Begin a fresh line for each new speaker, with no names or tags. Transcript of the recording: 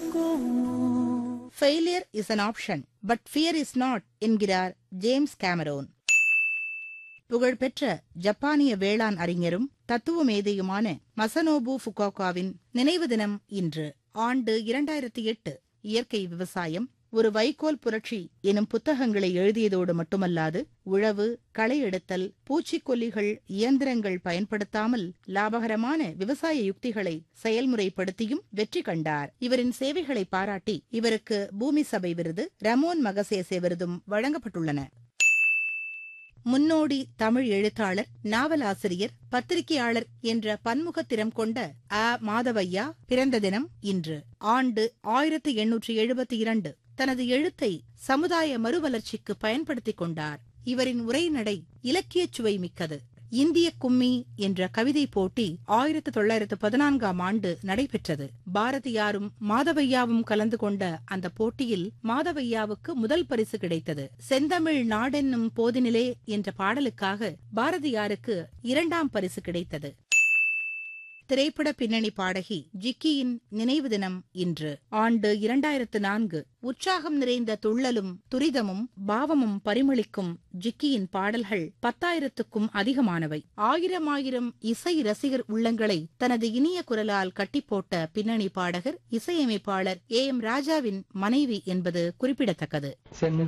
failure is an option but fear is not என்கிறார் James Cameron புகழ்பெற்ற ஜப்பானிய வேளாண் அறிஞரும் தத்துவ மேதையுமான மசனோபு ஃபுகாகாவின் நினைவு தினம் இன்று ஆண்டு இரண்டாயிரத்தி எட்டு இயற்கை விவசாயம் ஒரு வைக்கோல் புரட்சி எனும் புத்தகங்களை எழுதியதோடு மட்டுமல்லாது உழவு களை எடுத்தல் பூச்சிக்கொல்லிகள் இயந்திரங்கள் பயன்படுத்தாமல் லாபகரமான விவசாய யுக்திகளை செயல்முறைப்படுத்தியும் வெற்றி கண்டார் இவரின் சேவைகளை பாராட்டி இவருக்கு பூமி சபை விருது ரமோன் மகசேசே விருதும் வழங்கப்பட்டுள்ளன முன்னோடி தமிழ் எழுத்தாளர் நாவலாசிரியர் பத்திரிகையாளர் என்ற பன்முகத்திறம் கொண்ட அ மாதவையா பிறந்த தினம் இன்று ஆண்டு ஆயிரத்தி எண்ணூற்றி எழுபத்தி இரண்டு தனது எழுத்தை சமுதாய மறுவளர்ச்சிக்கு பயன்படுத்திக் கொண்டார் இவரின் உரைநடை இலக்கியச் சுவை மிக்கது இந்திய கும்மி என்ற கவிதை போட்டி ஆயிரத்து தொள்ளாயிரத்து பதினான்காம் ஆண்டு நடைபெற்றது பாரதியாரும் மாதவையாவும் கலந்து கொண்ட அந்த போட்டியில் மாதவையாவுக்கு முதல் பரிசு கிடைத்தது செந்தமிழ் நாடென்னும் போதினிலே என்ற பாடலுக்காக பாரதியாருக்கு இரண்டாம் பரிசு கிடைத்தது திரைப்பட பின்னணி பாடகி ஜிக்கியின் நினைவு தினம் இன்று ஆண்டு இரண்டாயிரத்து நான்கு உற்சாகம் நிறைந்த துள்ளலும் துரிதமும் பாவமும் பரிமளிக்கும் ஜிக்கியின் பாடல்கள் பத்தாயிரத்துக்கும் அதிகமானவை ஆயிரம் ஆயிரம் இசை ரசிகர் உள்ளங்களை தனது இனிய குரலால் கட்டிப்போட்ட பின்னணி பாடகர் இசையமைப்பாளர் ஏ எம் ராஜாவின் மனைவி என்பது குறிப்பிடத்தக்கது
சென்னை